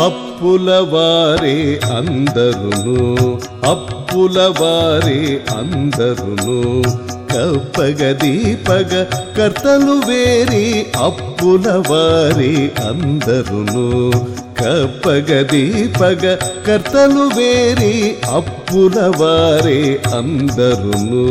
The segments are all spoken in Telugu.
అప్పుల వారే అందరును అప్పుల వారే అందరును కప్పగ దీపగ కర్తలు వేరి అప్పుల వారే అందరును కప్పగ దీపగ కర్తలు వేరి అప్పుల వారే అందరును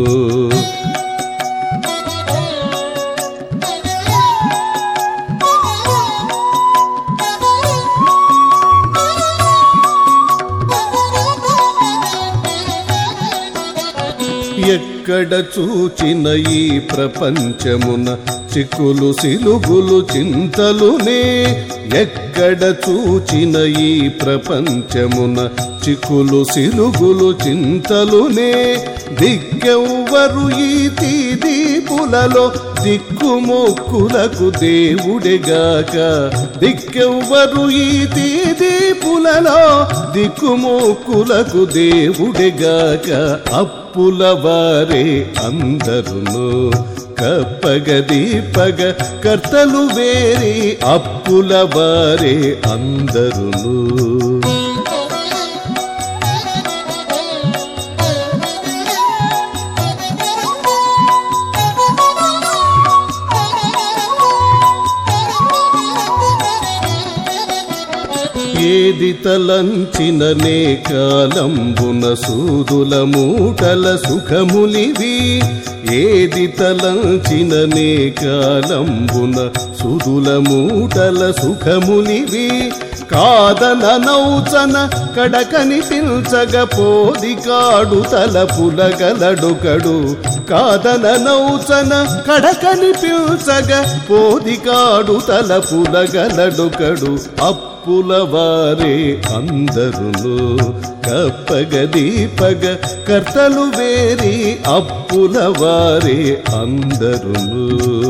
ఎక్కడ చూచిన ఈ ప్రపంచమున చిక్కులు సిలుగులు చింతలునే ఎక్కడ చూచిన ఈ ప్రపంచమున చిక్కులు సిలుగులు చింతలునే దిక్కెవ్వరు ఈ తీదీపులలో దిక్కుమొక్కులకు దేవుడెగాక దిక్కెవ్వరు ఈ తీదీపులలో దిక్కుమొక్కులకు దేవుడెగాక అప్పుల వారే అందరును కప్పగ దీపగ కర్తలు వేరి అప్పుల వారే అందరును ఏది తలంచిననే కాలంబున సూదుల మూటల సుఖములివి ఏది తలంచిననే కాలంబున సుదుల మూటల సుఖములివి కాదన నౌచన కడకని పిల్చగ పోది కాడు తలపులగలడుకడు కాదన నౌచన కడకని పిల్చగ పోది కాడు తలపులగలడుకడు అప్పుల వారే అందరును కప్పగ దీపగ కర్తలు వేరి అప్పుల వారే అందరును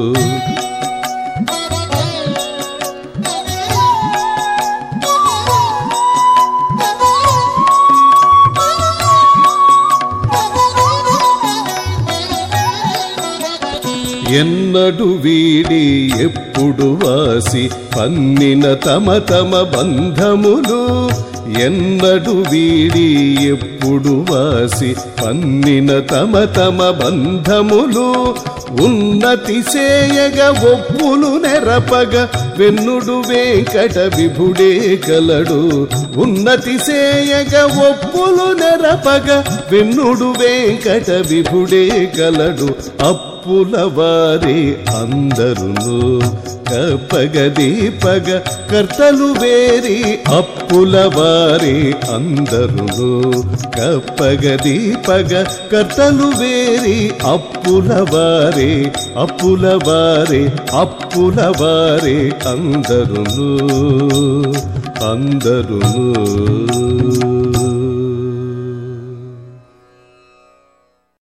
ఎన్నడు వీడి ఎప్పుడు వాసి పన్నిన తమ తమ బంధములు ఎన్నడు వీడి ఎప్పుడు వాసి పన్నిన తమ తమ బంధములు ఉన్నతి చేయగ ఒప్పులు నెరపగ వెన్నుడు వెంకట విభుడే కలడు ఉన్నతి చేయగ ఒప్పులు నెరపగ వెన్నుడు వెంకట విభుడే కలడు అప్పుల వారి అందరును కప్పగ దీపగ కర్తలు వేరి అప్పుల వారి అందరును కప్పగ దీపగ కర్తలు వేరి అప్పుల వారి అప్పుల వారి అప్పుల వారి అందరును అందరును